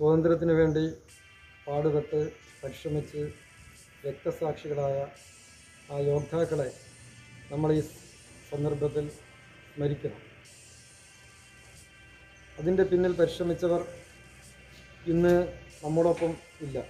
സ്വാതന്ത്ര്യത്തിന് വേണ്ടി പാടുപെട്ട് പരിശ്രമിച്ച് രക്തസാക്ഷികളായ ആ യോദ്ധാക്കളെ നമ്മൾ ഈ സന്ദർഭത്തിൽ സ്മരിക്കണം അതിൻ്റെ പിന്നിൽ പരിശ്രമിച്ചവർ ഇന്ന് നമ്മോടൊപ്പം ഇല്ല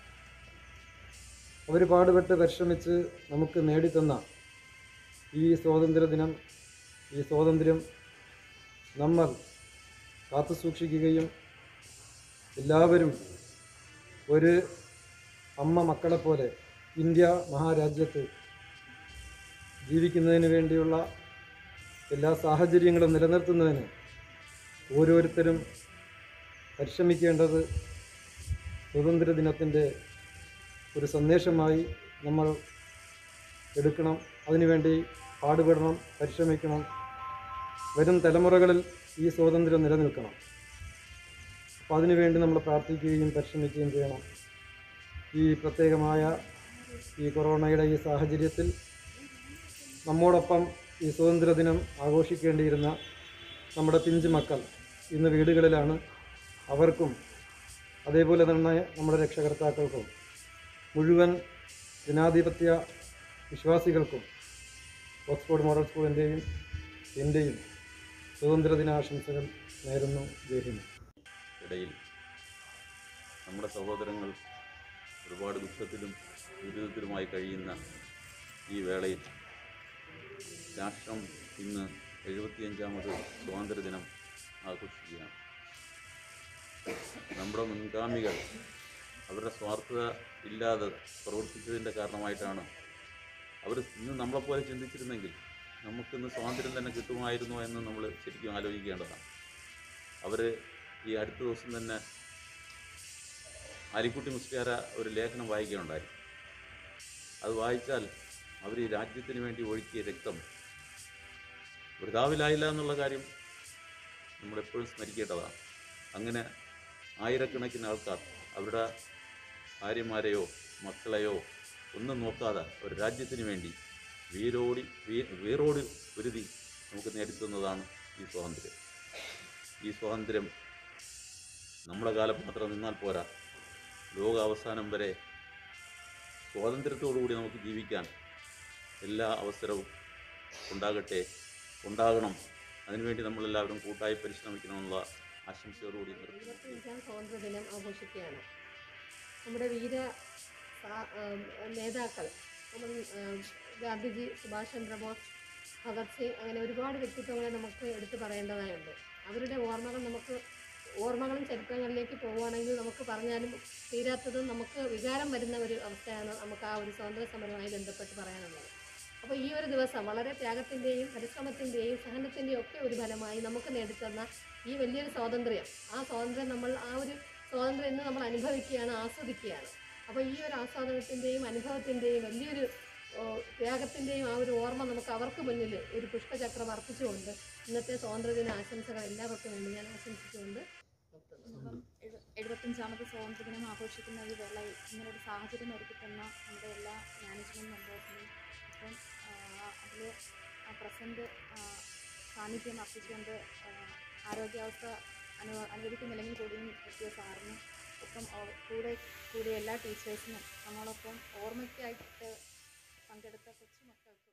അവർ പാടുപെട്ട് പരിശ്രമിച്ച് നമുക്ക് നേടിത്തന്ന ഈ സ്വാതന്ത്ര്യ ദിനം ഈ സ്വാതന്ത്ര്യം നമ്മൾ കാത്തു സൂക്ഷിക്കുകയും എല്ലാവരും ഒരു അമ്മ മക്കളെപ്പോലെ ഇന്ത്യ മഹാരാജ്യത്ത് ജീവിക്കുന്നതിന് വേണ്ടിയുള്ള എല്ലാ സാഹചര്യങ്ങളും നിലനിർത്തുന്നതിന് ഓരോരുത്തരും പരിശ്രമിക്കേണ്ടത് സ്വാതന്ത്ര്യ ദിനത്തിൻ്റെ ഒരു സന്ദേശമായി നമ്മൾ എടുക്കണം അതിനുവേണ്ടി പാടുപെടണം പരിശ്രമിക്കണം വരും തലമുറകളിൽ ഈ സ്വാതന്ത്ര്യം നിലനിൽക്കണം അപ്പോൾ അതിനുവേണ്ടി നമ്മൾ പ്രാർത്ഥിക്കുകയും പരിശ്രമിക്കുകയും ചെയ്യണം ഈ പ്രത്യേകമായ ഈ കൊറോണയുടെ ഈ സാഹചര്യത്തിൽ നമ്മോടൊപ്പം ഈ സ്വാതന്ത്ര്യ ദിനം ആഘോഷിക്കേണ്ടിയിരുന്ന നമ്മുടെ പിഞ്ചു മക്കൾ ഇന്ന് വീടുകളിലാണ് അവർക്കും അതേപോലെ തന്നെ നമ്മുടെ രക്ഷകർത്താക്കൾക്കും മുഴുവൻ ജനാധിപത്യ വിശ്വാസികൾക്കും ഓക്സ്ഫോർഡ് മോഡൽ സ്കൂളിൻ്റെയും എൻ്റെയും സ്വാതന്ത്ര്യ ദിനാശംസകൾ നേരുന്നു ജയഹിന്ദ് ഇടയിൽ നമ്മുടെ സഹോദരങ്ങൾ ഒരുപാട് ദുഃഖത്തിലും ദുരിതത്തിലുമായി കഴിയുന്ന ഈ വേളയിൽ രാഷ്ട്രം ഇന്ന് എഴുപത്തിയഞ്ചാമത് സ്വാതന്ത്ര്യ ദിനം ആഘോഷിക്കുകയാണ് നമ്മുടെ മുൻഗാമികൾ അവരുടെ സ്വാർത്ഥത ഇല്ലാതെ പ്രവർത്തിച്ചതിൻ്റെ കാരണമായിട്ടാണ് അവർ ഇന്ന് നമ്മളെപ്പോലെ ചിന്തിച്ചിരുന്നെങ്കിൽ നമുക്കിന്ന് സ്വാതന്ത്ര്യം തന്നെ കിട്ടുമായിരുന്നോ എന്ന് നമ്മൾ ശരിക്കും ആലോചിക്കേണ്ടതാണ് അവർ ഈ അടുത്ത ദിവസം തന്നെ അലിക്കുട്ടി മുസ്ലിയാര ഒരു ലേഖനം വായിക്കുകയുണ്ടായി അത് വായിച്ചാൽ അവർ ഈ രാജ്യത്തിന് വേണ്ടി ഒഴുക്കിയ രക്തം വൃതാവിലായില്ല എന്നുള്ള കാര്യം നമ്മളെപ്പോഴും സ്മരിക്കേണ്ടതാണ് അങ്ങനെ ആയിരക്കണക്കിന് ആൾക്കാർ അവരുടെ ഭാര്യമാരെയോ മക്കളെയോ ഒന്നും നോക്കാതെ ഒരു രാജ്യത്തിന് വേണ്ടി വീരോടി വീ വീറോട് ഒരുതി നമുക്ക് നേടിത്തന്നതാണ് ഈ സ്വാതന്ത്ര്യം ഈ സ്വാതന്ത്ര്യം നമ്മുടെ കാലം മാത്രം നിന്നാൽ പോരാ ലോകാവസാനം വരെ സ്വാതന്ത്ര്യത്തോടുകൂടി നമുക്ക് ജീവിക്കാൻ എല്ലാ അവസരവും ഉണ്ടാകട്ടെ ഉണ്ടാകണം അതിനുവേണ്ടി നമ്മളെല്ലാവരും കൂട്ടായി പരിശ്രമിക്കണമെന്നുള്ള ആശംസയോടുകൂടി നിർത്തുന്നു ഇരുപത്തിയഞ്ചാം സ്വാതന്ത്ര്യ ദിനം ആഘോഷിക്കുകയാണ് നമ്മുടെ വീര സാ- ആം, നേതാക്കൾ നമ്മൾ ആം, ഗാന്ധിജി സുഭാഷ് ചന്ദ്രബോസ് ഭഗത് സിംഗ് അങ്ങനെ ഒരുപാട് വ്യക്തിത്വങ്ങളെ നമുക്ക് എടുത്തു പറയേണ്ടതായുണ്ട് അവരുടെ ഓർമ്മകൾ നമുക്ക് ഓർമ്മകളും ചരിത്രങ്ങളിലേക്ക് പോവുകയാണെങ്കിൽ നമുക്ക് പറഞ്ഞാലും തീരാത്തതും നമുക്ക് വികാരം വരുന്ന ഒരു അവസ്ഥയാണ് നമുക്ക് ആ ഒരു സ്വാതന്ത്ര്യ സമരവുമായി ബന്ധപ്പെട്ട് പറയാനുള്ളത് അപ്പോൾ ഈ ഒരു ദിവസം വളരെ ത്യാഗത്തിൻ്റെയും പരിശ്രമത്തിൻ്റെയും സഹനത്തിൻ്റെയും ഒക്കെ ഒരു ഫലമായി നമുക്ക് നേടിത്തന്ന ഈ വലിയൊരു സ്വാതന്ത്ര്യം ആ സ്വാതന്ത്ര്യം നമ്മൾ ആ ഒരു സ്വാതന്ത്ര്യം ഇന്ന് നമ്മൾ അനുഭവിക്കുകയാണ് ആസ്വദിക്കുകയാണ് അപ്പോൾ ഈ ഒരു ആസ്വാദനത്തിൻ്റെയും അനുഭവത്തിൻ്റെയും വലിയൊരു ഓ, ത്യാഗത്തിൻ്റെയും ആ ഒരു ഓർമ്മ നമുക്ക് അവർക്ക് മുന്നിൽ ഒരു പുഷ്പചക്രം അർപ്പിച്ചുകൊണ്ട് ഇന്നത്തെ സ്വാതന്ത്ര്യദിന ആശംസകൾ എല്ലാവർക്കും വേണ്ടി ഞാൻ ആശംസിച്ചുകൊണ്ട് നിർത്തുന്നു അപ്പം എഴു- എഴുപത്തഞ്ചാമത് സ്വാതന്ത്ര്യദിനം ആഘോഷിക്കുന്ന ഈ വേളയിൽ ഇങ്ങനൊരു സാഹചര്യം ഒരുക്കിത്തന്ന നമ്മുടെ എല്ലാ മാനേജ്മെൻറ്റ് മെമ്പേഴ്സിനും അപ്പം അതിൽ പ്രസൻറ്റ് സാന്നിധ്യം അർപ്പിച്ചുകൊണ്ട് ആ, ആരോഗ്യാവസ്ഥ അനു അനുവദിക്കുന്നില്ലെങ്കിൽ കൂടിയും എത്തിയ സാറിനും ഒപ്പം ഓ- കൂടെ കൂടിയ എല്ലാ ടീച്ചേഴ്സിനും നമ്മളൊപ്പം ഓർമ്മയ്ക്കായിട്ട് പങ്കെടുത്ത കൊച്ചുമക്കൾക്ക്